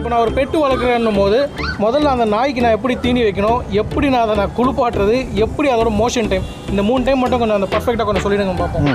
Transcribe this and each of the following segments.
இப்போ நான் ஒரு பெட்டு வளர்க்குறேன்னும் போது முதல்ல அந்த நாய்க்கு நான் எப்படி தீனி வைக்கணும் எப்படி நான் அதை நான் குளிப்பாட்டுறது எப்படி அதோட மோஷன் டைம் இந்த மூணு டைம் மட்டும் கொஞ்சம் அந்த பர்ஃபெக்டாக கொஞ்சம் சொல்லிடுங்க பார்ப்போம்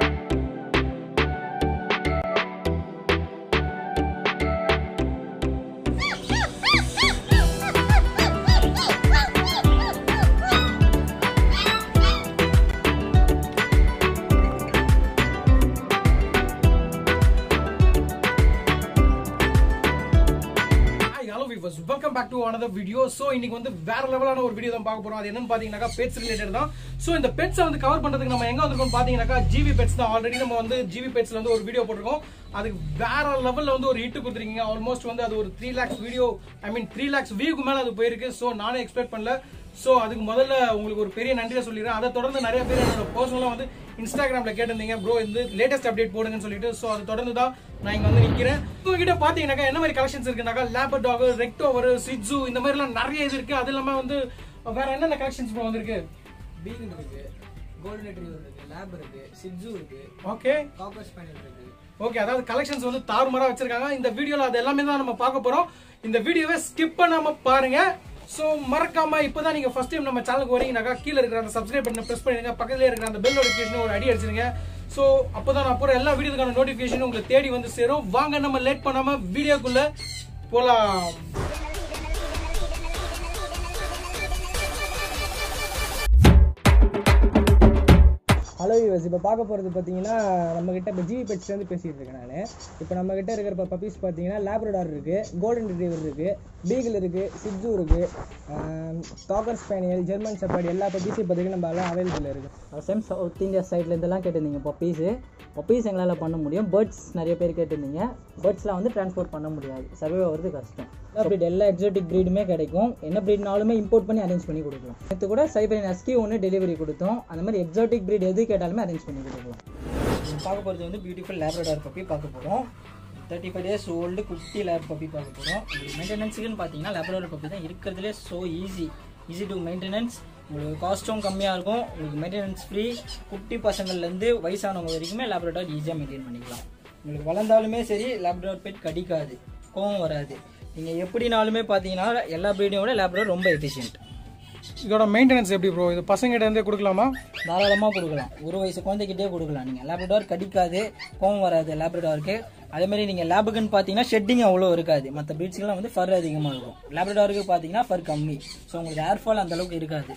hi hello viewers welcome back to another video so இன்னைக்கு வந்து வேற லெவலான ஒரு வீடியோ தான் பார்க்க போறோம் அது என்னன்னு பாத்தீங்கன்னாக்கா பெட்ஸ் ரிலேட்டட் தான் ஸோ இந்த பெட்ஸை வந்து கவர் பண்றதுக்கு நம்ம எங்க வந்திருக்கோம் பாத்தீங்கன்னாக்கா ஜிவி பெட்ஸ் தான் ஆல்ரெடி நம்ம வந்து ஜிவி பெட்ஸ்ல வந்து ஒரு வீடியோ போட்டிருக்கோம் அதுக்கு வேற லெவல்ல வந்து ஒரு ஹிட் கொடுத்துருக்கீங்க ஆல்மோஸ்ட் வந்து அது ஒரு three lakhs video I mean three lakhs வியூக்கு மேல அது போயிருக்கு ஸோ நானே எக்ஸ்பெக்ட் பண்ணல ஸோ அதுக்கு முதல்ல உங்களுக்கு ஒரு பெரிய நன்றியை சொல்லிடுறேன் அதை தொடர்ந்து நிறைய பேர் என்னோட பர்சனலாக வந்து இன்ஸ்டாகிராம்ல கேட்டிருந்தீங்க ப்ரோ இந்த லேட்டஸ்ட் அப்டேட் போடுங்கன்னு சொல்லிட்டு ஸோ அது தொடர்ந்து தான் நான் இங்க வந்து நிக்கிறேன் உங்ககிட்ட பாத்தீங்கன்னாக்கா என்ன மாதிரி கலெக்ஷன்ஸ் இருக்குனாக்கா லேபர் டாக் ரெக்டோவர் சிட்ஸு இந்த மாதிரிலாம் நிறைய இது இருக்கு அது இல்லாம வந்து வேற என்னென்ன கலெக்ஷன்ஸ் ப்ரோ வந்திருக்கு பீகன் இருக்கு கோல்டன் ரெட்ரீவர் இருக்கு லேப் இருக்கு சிட்ஜு இருக்கு ஓகே காப்பர் ஸ்பேனியல் இருக்கு ஓகே அதாவது கலெக்ஷன்ஸ் வந்து தாறுமாறா வச்சிருக்காங்க இந்த வீடியோல அது எல்லாமே தான் நம்ம பார்க்க போறோம் இந்த வீடியோவை ஸ்கிப் பண்ணாம பாருங்க ஸோ மறக்காம இப்போதான் நீங்க ஃபர்ஸ்ட் டைம் நம்ம சேனலுக்கு வரீங்கனாக்கா கீழே இருக்கிற அந்த சப்ஸ்கிரைப் பண்ண பிரஸ் பண்ணிடுங்க பக்கத்துல இருக்கிற அந்த பெல் நோட்டிஃபிகேஷன் ஒரு அடி அடிச்சிருங்க ஸோ அப்போதான் நான் போற எல்லா வீடியோக்கான நோட்டிஃபிகேஷன் உங்களுக்கு தேடி வந்து சேரும் வாங்க நம்ம லேட் பண்ணாம வீடியோக்குள்ள போலாம் ஹலோ யூஎஸ் இப்போ பார்க்க போகிறது பார்த்தீங்கன்னா நம்மக்கிட்ட இப்போ ஜிவி பெட்ஸ்லேருந்து பேசிகிட்டு இருக்கேன் நான் இப்போ நம்மக்கிட்ட இருக்கிற இப்போ பப்பீஸ் பார்த்தீங்கன்னா லேப்ரடார் இருக்குது கோல்டன் ரிட்ரீவர் இருக்குது பீகிள் இருக்குது சிட்ஜு இருக்குது காக்கர் ஸ்பேனியல் ஜெர்மன் செப்பர்ட் எல்லா பப்பீஸும் இப்போதைக்கு நம்ம எல்லாம் அவைலபிள் இருக்குது சேம் சவுத் இந்தியா சைட்ல இருந்தெல்லாம் கேட்டிருந்தீங்க பப்பீஸு பப்பீஸ் எங்களால் பண்ண முடியும் பேர்ட்ஸ் நிறைய பேர் கேட்டிருந்தீங்க பேர்ட்ஸ்லாம் வந்து டிரான்ஸ்போர்ட் பண்ண முடியாது சர்வே ஆகிறது கஷ்டம் ப்ரீட் எல்லா எக்ஸாட்டிக் ப்ரீடுமே கிடைக்கும் என்ன ப்ரீட்னாலுமே இம்போர்ட் பண்ணி அரேஞ்ச் பண்ணி கொடுக்கலாம் நேற்று கூட சைபரின் அஸ்கி ஒன்று டெலிவரி கொடுத்தோம் அந்த மாதிரி எக்ஸாட்டிக் ப்ரீட் எது கேட்டாலுமே அரேஞ்ச் பண்ணி கொடுக்கலாம் பார்க்க போகிறது வந்து பியூட்டிஃபுல் லேப்ரடார் பப்பி பார்க்க போகிறோம் தேர்ட்டி ஃபைவ் டேஸ் ஓல்டு குட்டி லேப் பப்பி பார்க்க போகிறோம் உங்களுக்கு மெயின்டெனன்ஸுக்குன்னு பார்த்தீங்கன்னா லேப்ரடார் பப்பி தான் இருக்கிறதுலே so easy easy to maintenance உங்களுக்கு காஸ்ட்டும் கம்மியாக இருக்கும் உங்களுக்கு மெயின்டெனன்ஸ் ஃப்ரீ குட்டி பசங்கள்லேருந்து வயசானவங்க வரைக்குமே லேப்ரடார் ஈஸியாக மெயின்டைன் பண்ணிக்கலாம் உங்களுக்கு வளர்ந்தாலுமே சரி லேப்ரடார் பெட் கடிக்காது கோவம் வராது நீங்கள் எப்படினாலுமே பார்த்தீங்கன்னா எல்லா ப்ரீடையும் விட லேப்ரடார் ரொம்ப எஃபிஷியன்ட் இதோட மெயின்டெனன்ஸ் எப்படி ப்ரோ இது பசங்கிட்ட இருந்தே கொடுக்கலாமா தாராளமாக கொடுக்கலாம் ஒரு வயசு குழந்தைகிட்டே கொடுக்கலாம் நீங்கள் லேப்ரடார் கடிக்காது கோவம் வராது லேப்ரடாருக்கு அதே மாதிரி நீங்கள் லேபுக்குன்னு பார்த்தீங்கன்னா ஷெட்டிங் அவ்வளோ இருக்காது மற்ற ப்ரீட்ஸ்க்கெல்லாம் வந்து ஃபர் அதிகமாக இருக்கும் லேப்ரடாருக்கு பார்த்தீங்கன்னா ஃபர் கம்மி ஸோ உங்களுக்கு ஏர் ஃபால் அந்த அளவுக்கு இருக்காது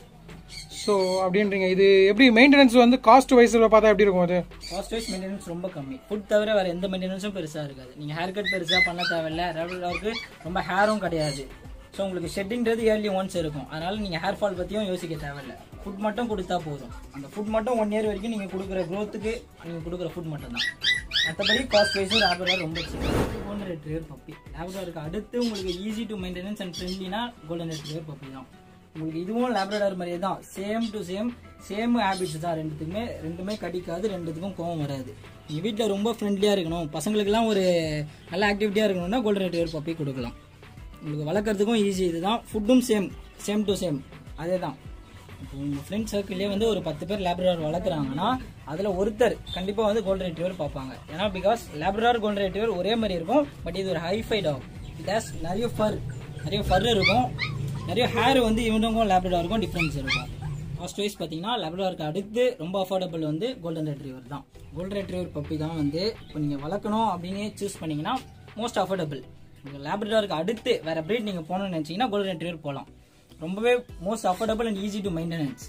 ஸோ அப்படின்றீங்க இது எப்படி மெயின்டெனன்ஸ் வந்து காஸ்ட் வைஸில் பார்த்தா எப்படி இருக்கும் அது காஸ்ட் வைஸ் மெயின்டெனன்ஸ் ரொம்ப கம்மி ஃபுட் தவிர வேறு எந்த மெயின்டெனன்ஸும் பெருசாக இருக்காது நீங்கள் ஹேர் கட் பெருசாக பண்ண தேவையில்ல லேப்ரடாருக்கு ரொம்ப ஹேரும் கிடையாது ஸோ உங்களுக்கு ஷெட்டிங்கிறது இயர்லி ஒன்ஸ் இருக்கும் அதனால நீங்கள் ஹேர் ஃபால் பற்றியும் யோசிக்க தேவையில்ல ஃபுட் மட்டும் கொடுத்தா போதும் அந்த ஃபுட் மட்டும் ஒன் இயர் வரைக்கும் நீங்கள் கொடுக்குற க்ரோத்துக்கு நீங்கள் கொடுக்குற ஃபுட் மட்டும் தான் மற்றபடி காஸ்ட் வைஸும் லேப்ரடார் ரொம்ப கோல்டன் ரெட்ரிவர் பப்பி லேப்ரடாருக்கு அடுத்து உங்களுக்கு ஈஸி டு மெயின்டெனன்ஸ் அண்ட் ஃப்ரெண்ட்லினா கோல்டன் ரெட்ரிவர் பப்பி தான் உங்களுக்கு இதுவும் லேப்ரடார் மாதிரியே தான் same to same same habits தான் ரெண்டுத்துக்குமே ரெண்டுமே கடிக்காது ரெண்டுத்துக்கும் கோவம் வராது நீங்கள் வீட்டில் ரொம்ப ஃப்ரெண்ட்லியாக இருக்கணும் பசங்களுக்கெல்லாம் ஒரு நல்ல ஆக்டிவிட்டியாக இருக்கணும்னா கோல்டன் ரெட்ரிவர் பப்பி கொடுக்கலாம் உங்களுக்கு வளர்க்குறதுக்கும் ஈஸி இதுதான் ஃபுட்டும் சேம் சேம் டு சேம் அதே தான் இப்போ உங்கள் ஃப்ரெண்ட் சர்க்கிள்லேயே வந்து ஒரு பத்து பேர் லேப்ரடார் வளர்க்குறாங்கன்னா அதில் ஒருத்தர் கண்டிப்பாக வந்து கோல்டன் ரெட்ரிவர் பார்ப்பாங்க ஏன்னா பிகாஸ் லேப்ரடார் கோல்டன் ரெட்ரிவர் ஒரே மாதிரி இருக்கும் பட் இது ஒரு ஹைஃபை டாக் இட் ஹேஸ் நிறைய ஃபர் நிறைய ஃபர் இருக்கும் நிறைய ஹேர் வந்து இவனுக்கும் லேப்ரடாருக்கும் டிஃப்ரென்ஸ் இருக்கும் காஸ்ட் வைஸ் பார்த்தீங்கன்னா லேப்ரடாருக்கு அடுத்து ரொம்ப அஃபோர்டபுள் வந்து கோல்டன் ரெட்ரிவர் தான் கோல்டன் ரெட்ரிவர் பப்பி தான் வந்து இப்போ நீங்கள் வளர்க்கணும் அப்படின்னு சூஸ் பண்ணீங்கன்னா மோஸ்ட் அஃபோர்டபுள் உங்கள் லேப்ரடாருக்கு அடுத்து வேற breed நீங்கள் போகணும்னு நினச்சிங்கன்னா கோல்டன் ரெட்ரிவர் போகலாம் ரொம்பவே most affordable and easy to maintenance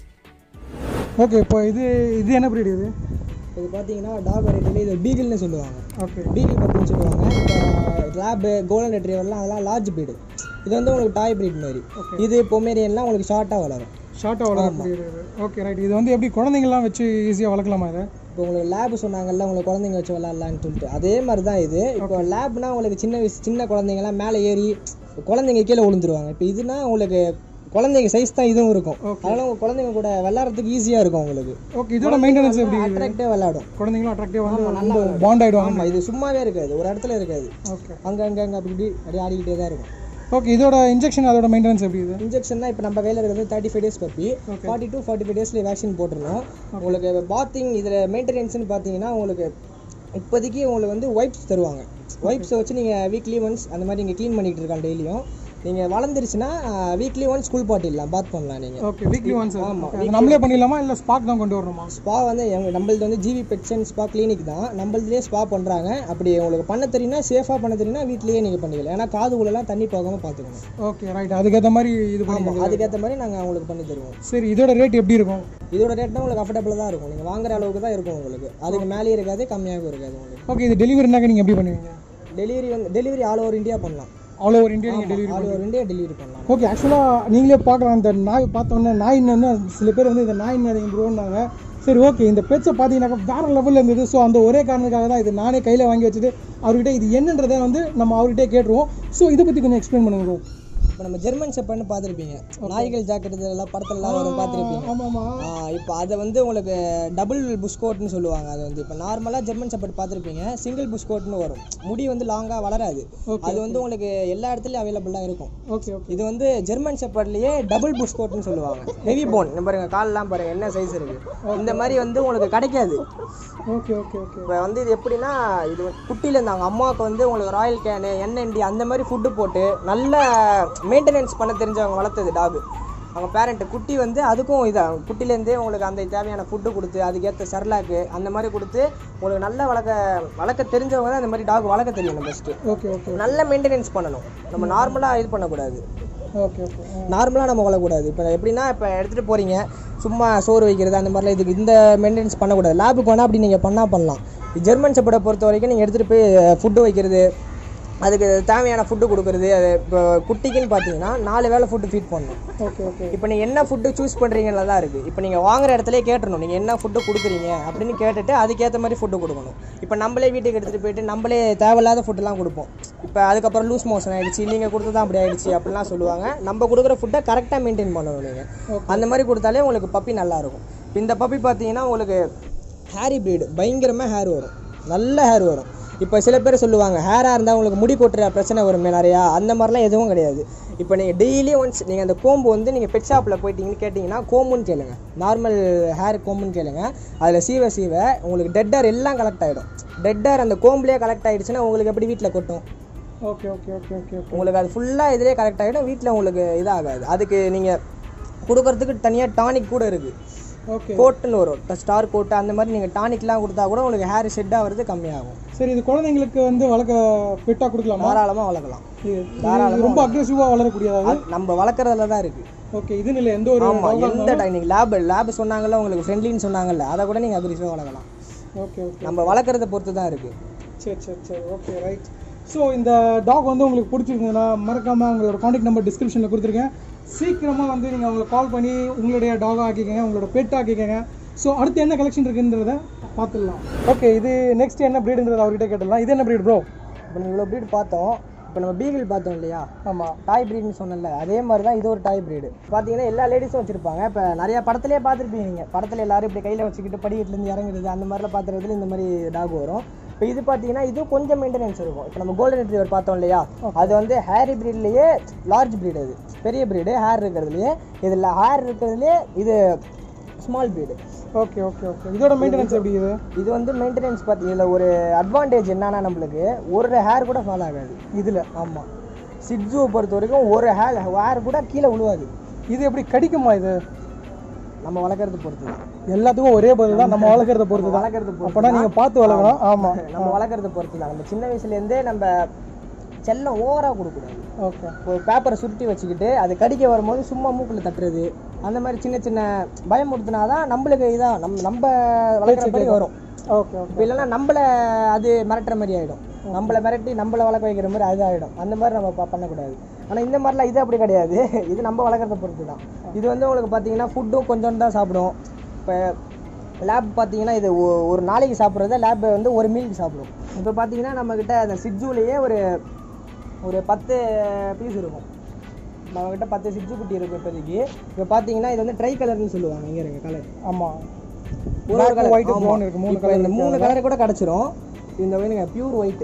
okay இப்போ இது இது என்ன ப்ரீடு இது இது பார்த்தீங்கன்னா டாக் வெரைட்டியில் இது பீகிள்னு சொல்லுவாங்க ஓகே பீகிள் பப்பின்னு சொல்லுவாங்க இப்போ லேபு கோல்டன் ரெட்ரீவர்லாம் அதெல்லாம் லார்ஜ் breed இது வந்து உங்களுக்கு டாய் breed மாதிரி இது பொமேரியன்லாம் உங்களுக்கு ஷார்ட்டாக வளரும் ஷார்ட்டாக வளர்க்கக்கூடியது ஓகே ரைட் இது வந்து எப்படி குழந்தைங்கலாம் வச்சு ஈஸியாக வளர்க்கலாமா இதை இப்போ உங்களுக்கு லேப் சொன்னாங்கல்ல உங்களுக்கு குழந்தைங்க வச்சு விளாட்லான்னு சொல்லிட்டு அதே மாதிரி தான் இது இப்போ லேப்னா உங்களுக்கு சின்ன வயசு சின்ன குழந்தைங்கலாம் மேலே ஏறி குழந்தைங்க கீழே விழுந்துருவாங்க இப்போ இதுனா உங்களுக்கு குழந்தைங்க சைஸ் தான் இதுவும் இருக்கும் அதனால உங்க குழந்தைங்க கூட விளையாடுறதுக்கு ஈஸியாக இருக்கும் உங்களுக்கு ஓகே இதோட மெயின்டெனன்ஸ் எப்படி அட்ராக்டாக விளையாடும் குழந்தைங்களும் அட்ராக்டிவ் வந்து ரொம்ப பாண்ட் ஆகிடுவாங்க ஆமாம் இது சும்மாவே இருக்காது ஒரு இடத்துல இருக்காது ஓகே அங்கே அங்கே அங்கே அப்படி இப்படி அப்படியே ஆடிக்கிட்டே தான் இருக்கும் ஓகே இதோட இன்ஜெக்ஷன் அதோட மெயின்டெனன்ஸ் எப்படி இது இன்ஜெக்ஷன்னா இப்போ நம்ம கையில் இருக்கிறது thirty five days puppy forty two forty five டேஸில் வேக்சின் போட்டுருணும் உங்களுக்கு பாத்திங் இதில் மெயின்டெனன்ஸ்னு பார்த்தீங்கன்னா உங்களுக்கு இப்போதைக்கு உங்களுக்கு வந்து ஒய்ப்ஸ் தருவாங்க ஒய்ப்ஸை வச்சு நீங்கள் வீக்லி ஒன்ஸ் அந்த மாதிரி நீங்கள் க்ளீன் பண்ணிகிட்டு இருக்கான் டெய்லியும் நீங்கள் வளர்ந்துருச்சுன்னா வீக்லி ஒன்ஸ் ஸ்கூல் பாட்டிடலாம் பாத் பண்ணலாம் நீங்கள் ஓகே வீக்லி ஒன்ஸ் நம்மளே பண்ணிடலாமா இல்லை ஸ்பாக் தான் கொண்டு வரணுமா ஸ்பா வந்து எங்க நம்மளது வந்து GV pets and spa clinic தான் நம்மளதுலேயே ஸ்பா பண்ணுறாங்க அப்படி உங்களுக்கு பண்ண தெரியும்னா சேஃபாக பண்ண தெரியும்னா வீட்லேயே நீங்கள் பண்ணிக்கலாம் ஏன்னா காது உள்ளலாம் தண்ணி போகாமல் பார்த்துக்கணும் ஓகே ரைட் அதுக்கேற்ற மாதிரி இது பண்ணி ஆமாம் அதுக்கேற்ற மாதிரி நாங்கள் உங்களுக்கு பண்ணி தருவோம் சரி இதோட ரேட் எப்படி இருக்கும் இதோட ரேட்னா உங்களுக்கு அஃபர்டபுளாக தான் இருக்கும் நீங்கள் வாங்குற அளவுக்கு தான் இருக்கும் உங்களுக்கு அதுக்கு மேலேயும் இருக்காது கம்மியாகவும் இருக்காது உங்களுக்கு ஓகே இது டெலிவரினாக்க நீங்கள் எப்படி பண்ணுவீங்க டெலிவரி வந்து டெலிவரி ஆல் ஓவர் இந்தியா பண்ணலாம் ஆல் ஓவர் இந்தியா நீங்கள் delivery all over India delivery பண்ணலாம் ஓகே ஆக்சுவலாக நீங்களே பார்க்கலாம் இந்த நாய் பார்த்தோன்னே நாய் வந்து சில பேர் வந்து இந்த நாய் நிறைய ப்ரோன்னாங்க சரி ஓகே இந்த பெட்ஸை பார்த்தீங்கன்னாக்கா வேறு லெவலில் இருந்தது ஸோ அந்த ஒரே காரணத்துக்காக தான் இது நானே கையில் வாங்கி வச்சுட்டு அவர்கிட்ட இது என்னன்றதை வந்து நம்ம அவர்கிட்டே கேட்டுருவோம் ஸோ இதை பற்றி கொஞ்சம் எக்ஸ்பிளைன் பண்ணுங்க bro. இப்போ நம்ம ஜெர்மன் செப்பர்னு பார்த்துருப்பீங்க நாய்கள் ஜாக்கெட் இதெல்லாம் படத்துலலாம் வரும் பார்த்துருப்பீங்க ஆமாம்மா இப்போ அதை வந்து உங்களுக்கு டபுள் புஷ்கோட்னு சொல்லுவாங்க அது வந்து இப்போ நார்மலாக ஜெர்மன் செப்பர்ட் பார்த்துருப்பீங்க சிங்கிள் புஷ்கோட்னு வரும் முடி வந்து லாங்காக வளராது அது வந்து உங்களுக்கு எல்லா இடத்துலையும் அவைலபிளாக இருக்கும் ஓகே ஓகே இது வந்து ஜெர்மன் செப்பர்ட்லேயே டபுள் புஷ்கோட்னு சொல்லுவாங்க ஹெவி போன் இந்த பாருங்க கால்லாம் பாருங்க என்ன சைஸ் இருக்கு இந்த மாதிரி வந்து உங்களுக்கு கிடைக்காது ஓகே ஓகே ஓகே இப்போ வந்து இது எப்படின்னா இது வந்து குட்டியிலேருந்து அவங்க அம்மாவுக்கு வந்து உங்களுக்கு ராயல் கேனு என்என்டி அந்த மாதிரி ஃபுட்டு போட்டு நல்ல மெயின்டெனன்ஸ் பண்ண தெரிஞ்சவங்க வளர்த்தது டாகு அவங்க பேரண்ட்டு குட்டி வந்து அதுக்கும் இதாக குட்டிலேருந்தே உங்களுக்கு அந்த தேவையான ஃபுட்டு கொடுத்து அதுக்கேற்ற சர்லாக்கு அந்த மாதிரி கொடுத்து உங்களுக்கு நல்ல வளர்க்க வளர்க்க தெரிஞ்சவங்க தான் இந்த மாதிரி டாக் வளர்க்க தெரியணும் ஃபஸ்ட்டு ஓகே ஓகே நல்ல மெயின்டெனன்ஸ் பண்ணணும் நம்ம நார்மலாக இது பண்ணக்கூடாது ஓகே ஓகே நார்மலாக நம்ம வளரக்கூடாது இப்போ எப்படின்னா இப்போ எடுத்துகிட்டு போகிறீங்க சும்மா சோறு வைக்கிறது அந்த மாதிரிலாம் இதுக்கு இந்த மெயின்டெனன்ஸ் பண்ணக்கூடாது லேபுக்கு வேணால் அப்படி நீங்கள் பண்ணால் பண்ணலாம் ஜெர்மன் செப்படை பொறுத்த வரைக்கும் நீங்கள் எடுத்துகிட்டு போய் ஃபுட்டு வைக்கிறது அதுக்கு தேவையான ஃபுட்டு கொடுக்குறது அது இப்போ குட்டிக்குன்னு பார்த்தீங்கன்னா நாலு வேளை ஃபுட்டு ஃபீட் பண்ணணும் ஓகே ஓகே இப்போ நீங்கள் என்ன ஃபுட்டு சூஸ் பண்ணுறீங்களா தான் இருக்குது இப்போ நீங்கள் வாங்குற இடத்துலயே கேட்டுறணும் நீங்கள் என்ன ஃபுட்டு கொடுக்குறீங்க அப்படின்னு கேட்டுட்டு அதுக்கேற்ற மாதிரி ஃபுட்டு கொடுக்கணும் இப்போ நம்மளே வீட்டுக்கு எடுத்துகிட்டு போயிட்டு நம்மளே தேவையில்லாத ஃபுட்டுலாம் கொடுப்போம் இப்போ அதுக்கப்புறம் லூஸ் மோஷன் ஆயிடுச்சு நீங்கள் கொடுத்து தான் அப்படி ஆயிடுச்சு அப்படிலாம் சொல்லுவாங்க நம்ம கொடுக்குற ஃபுட்டை கரெக்டாக மெயின்டைன் பண்ணணும் நீங்கள் அந்த மாதிரி கொடுத்தாலே உங்களுக்கு பப்பி நல்லாயிருக்கும் இப்போ இந்த பப்பி பார்த்தீங்கன்னா உங்களுக்கு ஹேரி ப்ரீடு பயங்கரமாக ஹேர் வரும் நல்ல ஹேர் வரும் இப்போ சில பேர் சொல்லுவாங்க ஹேராக இருந்தால் உங்களுக்கு முடி கொட்டுற பிரச்சனை வருமே நிறையா அந்த மாதிரிலாம் எதுவும் கிடையாது இப்போ நீங்கள் டெய்லி ஒன்ஸ் நீங்கள் அந்த கோம்பு வந்து நீங்கள் பெட் ஷாப்பில் போயிட்டீங்கன்னு கேட்டிங்கன்னா கோம்புன்னு கேளுங்க நார்மல் ஹேர் கோம்புன்னு கேளுங்க அதில் சீவ சீவ உங்களுக்கு டெட் ஹேர் எல்லாம் கலெக்ட் ஆகிடும் டெட் ஹேர் அந்த கோம்புலேயே கலெக்ட் ஆகிடுச்சுன்னா உங்களுக்கு எப்படி வீட்டில் கொட்டும் okay okay okay okay okay உங்களுக்கு அது ஃபுல்லாக இதிலே கலெக்ட் ஆகிடும் வீட்டில் உங்களுக்கு இதாகாது அதுக்கு நீங்கள் கொடுக்கறதுக்கு தனியாக டானிக் கூட இருக்குது ஓகே கோட்டுன்னு வரும் ஸ்டார் கோட்டு அந்த மாதிரி நீங்கள் டானிக்லாம் கொடுத்தா கூட உங்களுக்கு ஹேர் ஷெட் ஆகிறது கம்மியாகும் சரி இது குழந்தைங்களுக்கு வந்து வளர்க்க பெட்டாக கொடுக்கலாமா தாராளமாக வளர்க்கலாம் இது இது ரொம்ப அக்ரெசிவாக வளரக்கூடியதா அது நம்ம வளர்க்குறதுல தான் இருக்குது ஓகே இதுன்னு இல்லை எந்த ஒரு ஆமாம் எந்த டைனிங் லேப் லேப் சொன்னாங்கல்ல உங்களுக்கு ஃப்ரெண்ட்லின்னு சொன்னாங்கல்ல அதை கூட நீங்கள் அக்ரெசிவாக வளர்க்கலாம் ஓகே ஓகே நம்ம வளர்க்குறத பொறுத்து தான் இருக்குது சரி சரி சரி ஓகே ரைட் ஸோ இந்த டாக் வந்து உங்களுக்கு பிடிச்சிருந்ததுன்னா மறக்காமல் உங்களோட காண்டாக்ட் நம்பர் டிஸ்கிரிப்ஷனில் கொடுத்துருக்கேன் சீக்கிரமாக வந்து நீங்கள் அவங்களை கால் பண்ணி உங்களுடைய டாக் ஆக்கிக்கங்க உங்களோட பெட் ஆக்கிக்கங்க ஸோ அடுத்து என்ன கலெக்ஷன் இருக்குன்றத பார்த்துடலாம் ஓகே இது நெக்ஸ்ட் என்ன ப்ரீடுன்றத அவர்கிட்ட கேட்டுடலாம் இது என்ன ப்ரீட் ப்ரோ இப்போ நம்ம இவ்வளோ ப்ரீட் பார்த்தோம் இப்போ நம்ம பீகிள் பார்த்தோம் இல்லையா ஆமாம் டாய் ப்ரீட்னு சொன்னல அதே மாதிரி தான் இது ஒரு டாய் ப்ரீடு பார்த்தீங்கன்னா எல்லா லேடிஸும் வச்சிருப்பாங்க இப்போ நிறைய படத்துலேயே பார்த்துருப்பீங்க நீங்கள் படத்தில் எல்லாரும் இப்படி கையில் வச்சுக்கிட்டு படிக்கட்டுலேருந்து இறங்குறது அந்த மாதிரிலாம் பார்த்துறதுல இந்த மாதிரி டாக் வரும் இப்போ இது பார்த்தீங்கன்னா இது கொஞ்சம் மெயின்டெனன்ஸ் இருக்கும் இப்போ நம்ம கோல்டன் ரிட்ரீவர் பார்த்தோம் இல்லையா அது வந்து ஹேரி ப்ரீட்லேயே லார்ஜ் ப்ரீடு அது பெரிய ப்ரீடு ஹேர் இருக்கிறதுலையே இதில் ஹேர் இருக்கிறதுலே இது small breed okay okay okay இதோட மெயின்டெனன்ஸ் எப்படி இது இது வந்து மெயின்டெனன்ஸ் பார்த்தி இதில் ஒரு அட்வான்டேஜ் என்னன்னா நம்மளுக்கு ஒரு ஹேர் கூட ஃபால் ஆகாது இதில் ஆமாம் சிட்ஸுவை பொறுத்த வரைக்கும் ஒரு ஹேர் ஹேர் கூட கீழே விழுவாது இது எப்படி கடிக்குமா இது நம்ம வளர்க்குறது பொறுத்து தான் எல்லாத்துக்கும் ஒரே பதில் தான் நம்ம வளர்க்குறத பொறுத்து தான் வளர்க்குறது பொறுத்து அப்போனா நீங்கள் பார்த்து வளர்க்கணும் ஆமாம் நம்ம வளர்க்குறத பொறுத்து தான் நம்ம சின்ன வயசுலேருந்தே நம்ம செல்லம் ஓவராக கொடுக்கக்கூடாது ஓகே ஒரு பேப்பரை சுருட்டி வச்சுக்கிட்டு அது கடிக்க வரும்போது சும்மா மூக்கில் தட்டுறது அந்த மாதிரி சின்ன சின்ன பயமுறுத்தினா தான் நம்மளுக்கு இதாக நம்ம நம்ம வளர்க்குற மாதிரி வரும் ஓகே ஓகே இப்போ இல்லைன்னா நம்மளை அது மிரட்டுற மாதிரி ஆகிடும் நம்மளை மிரட்டி நம்மளை வளர்க்க வைக்கிற மாதிரி அது ஆகிடும் அந்த மாதிரி நம்ம ப- பண்ணக்கூடாது ஆனால் இந்த மாதிரிலாம் இது அப்படி கிடையாது இது நம்ம வளர்க்குறத பொறுத்து தான் இது வந்து உங்களுக்கு பார்த்தீங்கன்னா ஃபுட்டும் கொஞ்சம் தான் சாப்பிடும் இப்போ லேப் பார்த்தீங்கன்னா இது ஒ- ஒரு நாளைக்கு சாப்பிட்றத லேப் வந்து ஒரு மீலுக்கு சாப்பிடும் இப்போ பார்த்தீங்கன்னா நம்மக்கிட்ட அந்த சிட்ஜூலேயே ஒரு ஒரு பத்து பீஸ் இருக்கும் நம்மக்கிட்ட பத்து சிட்ஜு குட்டி இருக்கும் இப்போதைக்கு இப்போ பார்த்தீங்கன்னா இது வந்து ட்ரை கலர்னு சொல்லுவாங்க இங்கே இருங்க கலர் ஆமாம் ஒரு Black, ஒரு கலர் white, brown இருக்கு. மூணு மூணு இந்த மூணு கலர் கூட கிடச்சிரும் இந்த வேணுங்க பியூர் ஒயிட்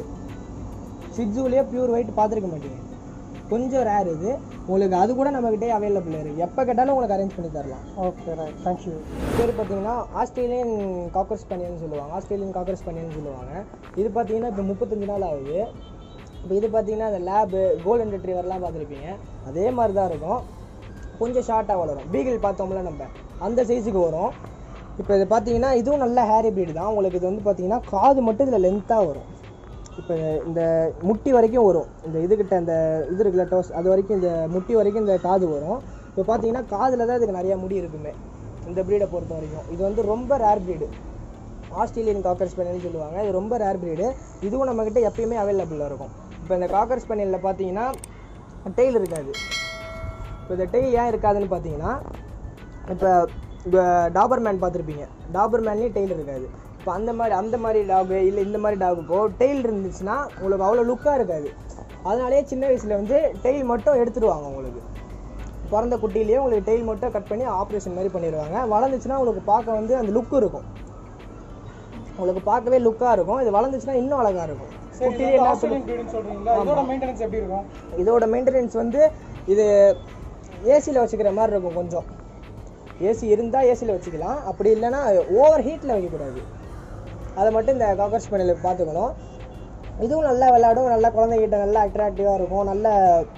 சிட்ஜூலேயே பியூர் ஒயிட் பார்த்துருக்க மாட்டீங்க கொஞ்சம் ரேர் இது உங்களுக்கு அது கூட நம்மக்கிட்டே அவைலபிள் இருக்குது எப்போ கேட்டாலும் உங்களுக்கு அரேஞ்ச் பண்ணி தரலாம் ஓகே ரைட் தேங்க்யூ பேர் பார்த்தீங்கன்னா ஆஸ்திரேலியன் காக்கர்ஸ் பனியன்னு சொல்லுவாங்க ஆஸ்திரேலியன் காக்கர்ஸ் பனியன்னு சொல்லுவாங்க இது பார்த்தீங்கன்னா இப்போ முப்பத்தஞ்சு நாள் ஆகுது இப்போ இது பார்த்தீங்கன்னா அந்த லேபு கோல்டன் ரிட்ரீவர்லாம் பார்த்துருப்பீங்க அதே மாதிரி தான் இருக்கும் கொஞ்சம் ஷார்ட்டாக வளரும் பீகிள் பார்த்தோம்ல நம்ம அந்த சைஸுக்கு வரும் இப்போ இது பார்த்தீங்கன்னா இதுவும் நல்ல ஹேரி breed தான் உங்களுக்கு இது வந்து பார்த்தீங்கன்னா காது மட்டும் இதில் லென்த்தாக வரும் இப்போ இந்த முட்டி வரைக்கும் வரும் இந்த இதுகிட்ட இந்த இது இருக்குல்ல டோஸ் அது வரைக்கும் இந்த முட்டி வரைக்கும் இந்த காது வரும் இப்போ பார்த்தீங்கன்னா காதில் தான் இதுக்கு நிறையா முடி இருக்குமே இந்த ப்ரீடை பொறுத்த வரைக்கும் இது வந்து ரொம்ப ரேர் breed ஆஸ்திரேலியன் காக்கர் ஸ்பெனியல்னு சொல்லுவாங்க இது ரொம்ப ரேர் breed இதுவும் நம்மக்கிட்ட எப்பயுமே அவைலபிளாக இருக்கும் இப்போ இந்த காக்கர் ஸ்பெனியலில் பார்த்தீங்கன்னா டெய்ல் இருக்காது இப்போ இந்த டெய்ல் ஏன் இருக்காதுன்னு பார்த்தீங்கன்னா இப்போ இப்போ டாபர்மேன் பார்த்துருப்பீங்க டாபர்மேன்லேயும் டெய்ல் இருக்காது இப்போ அந்த மாதிரி அந்த மாதிரி டாகு இல்லை இந்த மாதிரி டாகுக்கோ டெய்ல் இருந்துச்சுன்னா உங்களுக்கு அவ்வளோ லுக்காக இருக்காது அதனாலேயே சின்ன வயசில் வந்து டெய்ல் மட்டும் எடுத்துடுவாங்க உங்களுக்கு பிறந்த குட்டிலேயே உங்களுக்கு டெய்ல் மட்டும் கட் பண்ணி ஆப்ரேஷன் மாதிரி பண்ணிடுவாங்க வளர்ந்துச்சுன்னா உங்களுக்கு பார்க்க வந்து அந்த லுக் இருக்கும் உங்களுக்கு பார்க்கவே லுக்காக இருக்கும் இது வளர்ந்துச்சுன்னா இன்னும் அழகாக இருக்கும் குட்டிலே என்ன ஆஸ்திரேலியன் breedன்னு சொல்றீங்களா இதோட மெயின்டெனன்ஸ் எப்படி இருக்கும் இதோட மெயின்டெனன்ஸ் வந்து இது ஏசியில் வச்சுக்கிற மாதிரி இருக்கும் கொஞ்சம் ஏசி இருந்தால் ஏசியில் வச்சுக்கலாம் அப்படி இல்லைன்னா ஓவர் ஹீட்டில் வைக்கக்கூடாது அதை மட்டும் இந்த காக்கர் ஸ்பெனில் பார்த்துக்கணும் இதுவும் நல்லா விளையாடும் நல்லா குழந்தைகிட்ட நல்லா அட்ராக்டிவாக இருக்கும் நல்ல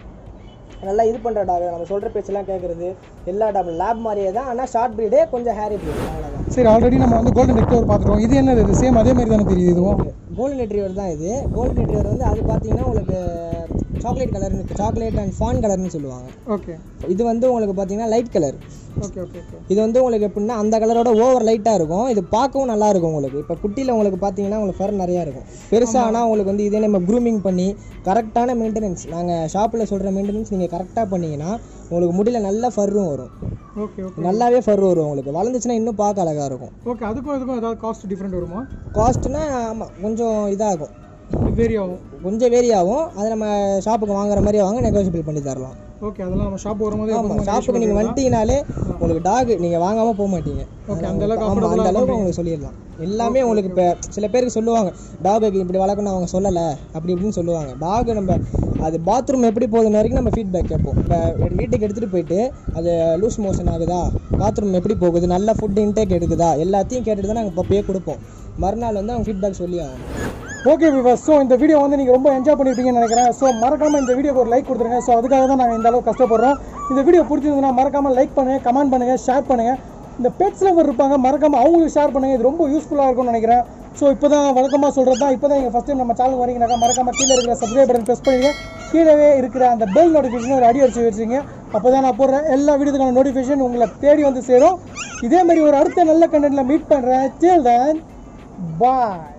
நல்லா இது பண்ணுற டாக் நம்ம சொல்கிற பேச்செல்லாம் கேட்குறது எல்லா டாக் லேப் மாதிரியே தான் ஆனால் ஷார்ட் ப்ரீடே கொஞ்சம் ஹேரி ப்ரீட் அவ்வளோதான் சரி ஆல்ரெடி நம்ம வந்து கோல்டன் ரெக்டவர் பார்த்துட்டோம் இது என்னது இது சேம் அதே மாதிரி தானே தெரியுது இதுவும் கோல்டன் ரெட்ரீவர் தான் இது கோல்டன் ரெட்ரீவர் வந்து அது பார்த்தீங்கன்னா உங்களுக்கு சாக்லேட் கலர்னு சாக்லேட் அண்ட் ஃபான் கலர்னு சொல்லுவாங்க ஓகே இது வந்து உங்களுக்கு பார்த்தீங்கன்னா light colour okay okay okay இது வந்து உங்களுக்கு எப்படின்னா அந்த கலரோட ஓவர் லைட்டாக இருக்கும் இது பார்க்கவும் நல்லா இருக்கும் உங்களுக்கு இப்போ குட்டியில் உங்களுக்கு பார்த்தீங்கன்னா உங்களுக்கு ஃபர் நிறையா இருக்கும் பெருசாக ஆனால் உங்களுக்கு வந்து இதே நம்ம க்ரூமிங் பண்ணி கரெக்டான மெயின்டெனன்ஸ் நாங்கள் ஷாப்பில் சொல்கிற மெயின்டெனன்ஸ் நீங்கள் கரெக்டாக பண்ணீங்கன்னா உங்களுக்கு முடியல நல்ல ஃபர்ரும் வரும் ஓகே ஓகே நல்லாவே ஃபர் வரும் உங்களுக்கு வளர்ந்துச்சுன்னா இன்னும் பார்க்க அழகாக இருக்கும் ஓகே அதுக்கும் இதுக்கும் ஏதாவது காஸ்ட் டிஃப்ரெண்ட் வருமா காஸ்ட்னா ஆமாம் கொஞ்சம் இதாகும் வேரி ஆகும் கொஞ்சம் வேரி ஆகும் அதை நம்ம ஷாப்புக்கு வாங்குற மாதிரி வாங்க நெகோசியபிள் பண்ணி தரலாம் ஓகே அதெல்லாம் நம்ம ஷாப் வரும்போது ஆமாம் ஷாப்புக்கு நீங்கள் வந்துட்டீங்கனாலே உங்களுக்கு டாக் நீங்கள் வாங்காமல் போக மாட்டீங்க ஓகே அந்த அளவுக்கு ஆமாம் அந்த அளவுக்கு உங்களுக்கு சொல்லிடலாம் எல்லாமே உங்களுக்கு இப்போ சில பேருக்கு சொல்லுவாங்க டாகுக்கு இப்படி வளர்க்கணும் அவங்க சொல்லலை அப்படி இப்படின்னு சொல்லுவாங்க டாக் நம்ம அது பாத்ரூம் எப்படி போகுதுன்னு வரைக்கும் நம்ம ஃபீட்பேக் கேட்போம் இப்போ வீட்டுக்கு எடுத்துகிட்டு போயிட்டு அது லூஸ் மோஷன் ஆகுதா பாத்ரூம் எப்படி போகுது நல்ல ஃபுட் இன்டேக் எடுக்குதா எல்லாத்தையும் கேட்டுட்டு தான் நாங்கள் பப்பையே கொடுப்போம் மறுநாள் வந்து அவங்க ஃபீட்பேக் சொல்லி ஆகணும் ஓகே விவாஸ் ஸோ இந்த வீடியோ வந்து நீங்கள் ரொம்ப என்ஜாய் பண்ணிருப்பீங்கன்னு நினைக்கிறேன் ஸோ மறக்காம இந்த வீடியோக்கு ஒரு லைக் கொடுத்துருங்க ஸோ அதுக்காக தான் நாங்கள் இந்த அளவுக்கு கஷ்டப்படுறோம் இந்த வீடியோ பிடிச்சிருந்ததுன்னா மறக்காம லைக் பண்ணுங்க கமெண்ட் பண்ணுங்க ஷேர் பண்ணுங்க இந்த பெட்ஸ் லவர் இருப்பாங்க மறக்காம அவங்களுக்கு ஷேர் பண்ணுங்க இது ரொம்ப யூஸ்ஃபுல்லாக இருக்கும்னு நினைக்கிறேன் ஸோ இப்போ தான் வழக்கமாக சொல்கிறது தான் இப்போ தான் நீங்கள் ஃபஸ்ட் டைம் நம்ம சேனல் வரீங்கனாக்கா மறக்காம கீழே இருக்கிற சப்ஸ்கிரைப் பட்டன் ப்ரெஸ் பண்ணுங்க கீழவே இருக்கிற அந்த பெல் நோட்டிஃபிகேஷன் ஒரு அடி அடிச்சு வச்சுங்க அப்போ தான் நான் போடுற எல்லா வீடியோக்கான நோட்டிஃபிகேஷன் உங்களை தேடி வந்து சேரும் இதே மாதிரி ஒரு அடுத்த நல்ல கண்டென்ட்டில் மீட் பண்ணுறேன் till then பாய்